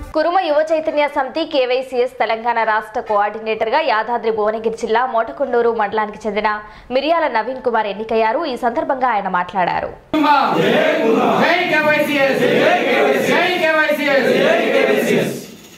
కురుమ యువ చైతన్య సమితి కేవైసీఎస్ తెలంగాణ రాష్ట్ర కోఆర్డినేటర్ గా యాదాద్రి భువనగిరి జిల్లా మోటకొండూరు మండలానికి చెందిన మిరియాల నవీన్ కుమార్ ఎన్నికయ్యారు ఈ సందర్భంగా ఆయన మాట్లాడారు జై కేవైసీఎస్ జై కేవైసీఎస్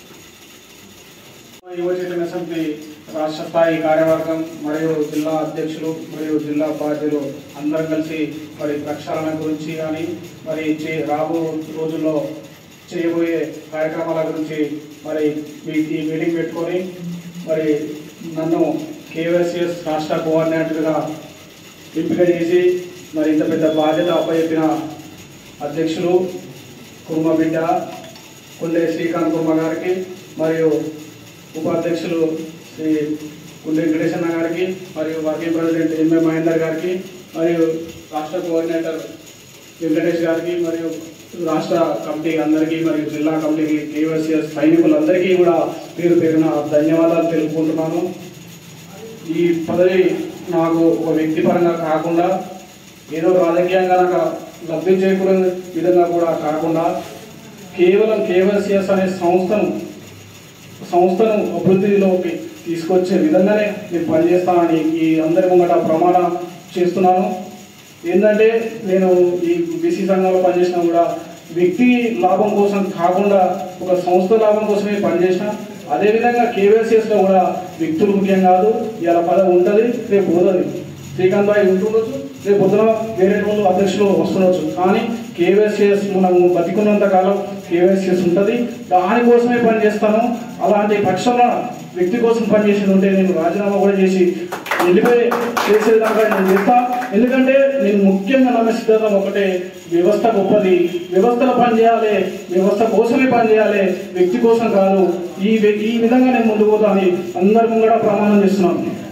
యువ చైతన్య సమితి రాష్ట్ర స్థాయి కార్యవర్గం మరియు జిల్లా అధ్యక్షులు మరియు జిల్లా ఉపాధ్యులు అందరం కలిసి మరి ప్రక్షాళన గురించి కానీ మరి చే- రాబో రోజుల్లో చేయబోయే కార్యక్రమాల గురించి మరి మీ- ఈ మీటింగ్ పెట్టుకొని మరి నన్ను కేవైసీఎస్ రాష్ట్ర కోఆర్డినేటర్గా ఎంపిక చేసి మరి ఇంత పెద్ద బాధ్యత అప్పచెప్పిన అధ్యక్షులు కుర్మ బిడ్డ కుండే శ్రీకాంత్ కుర్మ గారికి మరియు ఉపాధ్యక్షులు శ్రీ కుండే వెంకటేశన్న గారికి మరియు వర్కింగ్ ప్రెసిడెంట్ ఎంఏ మహేందర్ గారికి మరియు రాష్ట్ర కోఆర్డినేటర్ వెంకటేష్ గారికి మరియు రాష్ట్ర కమిటీ అందరికీ మరియు జిల్లా కమిటీకి కేవైసీఎస్ సైనికులందరికీ కూడా పేరు పేరున ధన్యవాదాలు తెలుపుకుంటున్నాను ఈ పదవి నాకు ఒక వ్యక్తిపరంగా కాకుండా ఏదో రాజకీయంగా నాకు లబ్ధి చేకూరే విధంగా కూడా కాకుండా కేవలం కేవైసీఎస్ అనే సంస్థను సంస్థను అభివృద్ధిలోకి తీసుకొచ్చే విధంగానే నేను పనిచేస్తానని ఈ అందరి ముంగట ప్రమాణం చేస్తున్నాను ఏంటంటే నేను ఈ బీసీ సంఘంలో పనిచేసినా కూడా వ్యక్తి లాభం కోసం కాకుండా ఒక సంస్థ లాభం కోసమే పనిచేసిన అదేవిధంగా కేవైసీఎస్లో కూడా వ్యక్తులు ముఖ్యం కాదు ఇలా పదవి ఉంటుంది రేపు పోతుంది శ్రీకాంత్ భాయ్ ఉంటుండొచ్చు రేపు పొద్దున వేరే వాళ్ళు అధ్యక్షులు వస్తుండొచ్చు కానీ కేవైసీఎస్ మనము బతికున్నంత కాలం కేవైసీఎస్ ఉంటుంది దానికోసమే పనిచేస్తాను అలాంటి పక్షంలో వ్యక్తి కోసం పనిచేసేది ఉంటే నేను రాజీనామా కూడా చేసి వెళ్ళిపోయి చేసేదాకా నేను చేస్తా ఎందుకంటే నేను ముఖ్యంగా నమ్మే సిద్ధాంతం ఒకటే వ్యవస్థ గొప్పది వ్యవస్థలో పనిచేయాలి వ్యవస్థ కోసమే పనిచేయాలి వ్యక్తి కోసం కాదు ఈ వ్య- ఈ విధంగా నేను ముందుకు పోతా అని అందరి ముంగడ ప్రమాణం చేస్తున్నాను